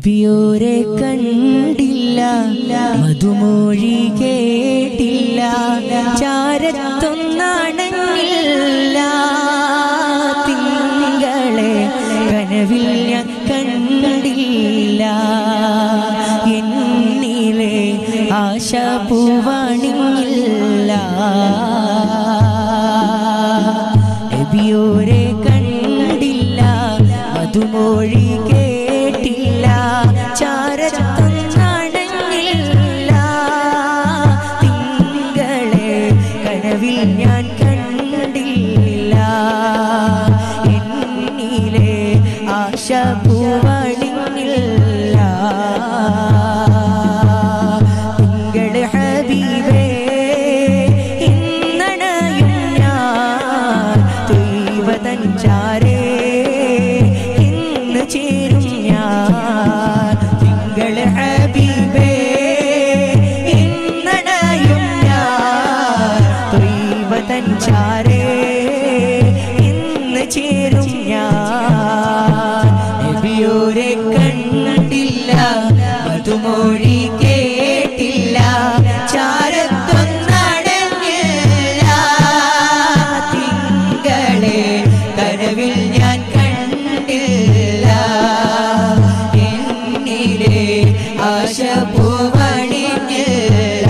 നബിയോരെ കണ്ടില്ല മധുമൊഴി കേട്ടില്ല ചാരത്തൊന്നണങ്ങില്ല തിങ്കളെ കനവിൽ ഞാൻ കണ്ടില്ല എന്നിലെ ആശ പൂവണില്ല നബിയോരെ കണ്ടില്ല മധുമൊഴി കേട്ടില്ല ചാരത്തൊന്നണങ്ങില്ല തിങ്കളെ കനവിൽ ഞാൻ കണ്ടില്ല എന്നിലെ ആശ പൂവണില്ല തിങ്കള് ഹബീബേ ഇന്നണയും ഞാൻ ദൈവതൻ ചാരേ ഇന്ന് ചേരും ഞാൻ തിങ്കള് ഹബീബേ ഇന്നണയും ഞാൻ ദൈവതൻ ചാരേ ഇന്ന് ചേരും ഞാൻ നബിയോരെ കണ്ടില്ല മധുമൊഴി കേട്ടില്ല ചാരത്തൊന്നടങ്ങില്ല തിങ്കളെ കനവിൽ ഞാൻ കണ്ടില്ല എന്നിലെ ആശ പൂവണിഞ്ഞില്ല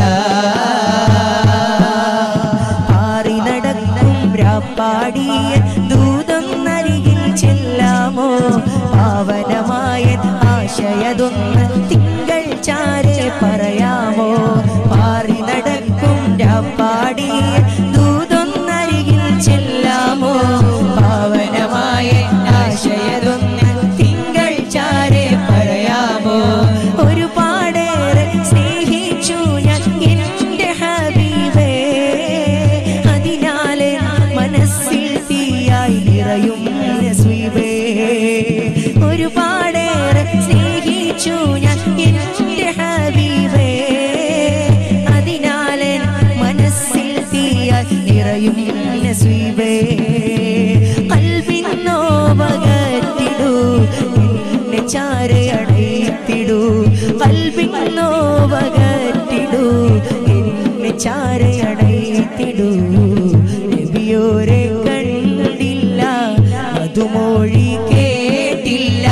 പാറി നടക്കും രാപ്പാടിയ ദൂതൊന്നരികിൽ ചെല്ലാമോ പാവനമായ ആശയതൊന്ന് തിങ്കൾ ചാരെ പറയാമോ പാറി നടക്കും രാപ്പാടിയ ദൂതൊന്നരികിൽ ചെല്ലാമോ പാവനമായ ആശയതൊന്ന് തിങ്കൾ ചാരെ പറയാമോ ഒരുപാടേറെ സ്നേഹിച്ചു ഞാൻ എന്റെ ഹബീബേ അതിനാലെ മനസ്സിൽ തീയായി നിറയും നസ്വീബേ ഒരുപാടേറെ സ്നേഹിച്ചു ഞാൻ എന്റെ ഹബീബേ അതിനാലെ മനസ്സിൽ തീയായി നിറയും നസ്വീബേ കൽവിന്നോ പകറ്റിടൂ എന്നെ ചാരയടയിത്തിടൂ കൽവിന്നോ പകറ്റിടൂ എന്നെ ചാരയടയിത്തിടൂ നബിയോരെ കണ്ടില്ല മധുമൊഴി കേട്ടില്ല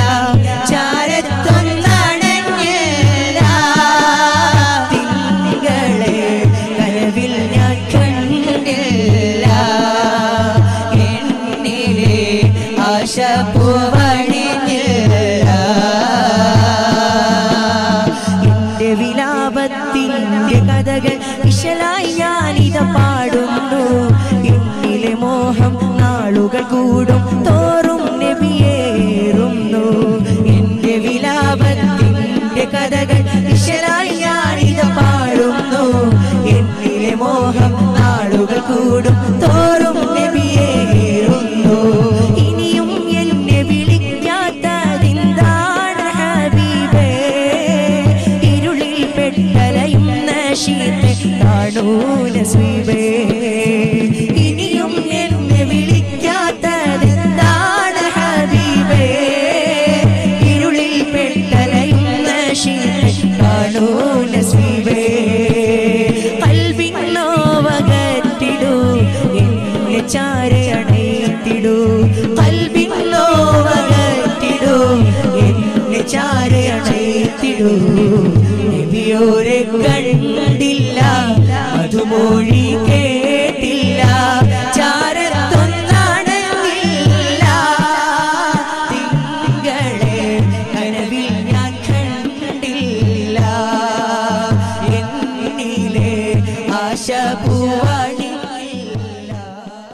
ചാരത്തൊന്നടങ്ങില്ല തിങ്കളെ കനവിൽ ഞാൻ കണ്ടില്ല എന്നിലെ ആശ പൂവണിഞ്ഞില്ല എന്റെ വിലാപത്തിന്റെ കഥകൾ വിശലായി ഞാനിത പാടുന്നു എന്നിലെ മോഹം നാളുകൾ കൂടും തോറും നബിയേറുന്നു എന്റെ വിലാപത്തിന്റെ കഥകൾ വിശലായി ഞാനിത പാടുന്നു എന്നിലെ മോഹം നാളുകൾ കൂടും തോറും നബിയേറുന്നു ഇനിയും എന്നെ വിളിക്കാത്തതിന്താണ് ഹബീബേ ഇരുളിൽ പെട്ടലയും നശീത്തെ കാണൂ നസീബേ ഇനിയും എന്നെ വിളിക്കാത്തതെന്താണ് ഹബീബേ ഇരുളിൽ പെട്ടലയും നശീത്തെ കാണൂ നസീബേ കൽവിന്നോ വകറ്റിടൂ എന്നെ ചാരെ അണയിത്തിടൂ കൽവിന്നോ വകറ്റിടൂ എന്നെ ചാരെ അണയിത്തിടൂ നബിയോരെ കണ്ടില്ല മധുമൊഴി കേട്ടില്ല ചാരത്തൊന്നടങ്ങില്ല തിങ്കളെ കനവിൽ ഞാൻ കണ്ടില്ല എന്നിലെ ആശ പൂവാണില്ല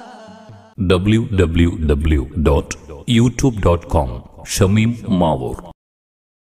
www.youtube.com ഷമീം മാവൂർ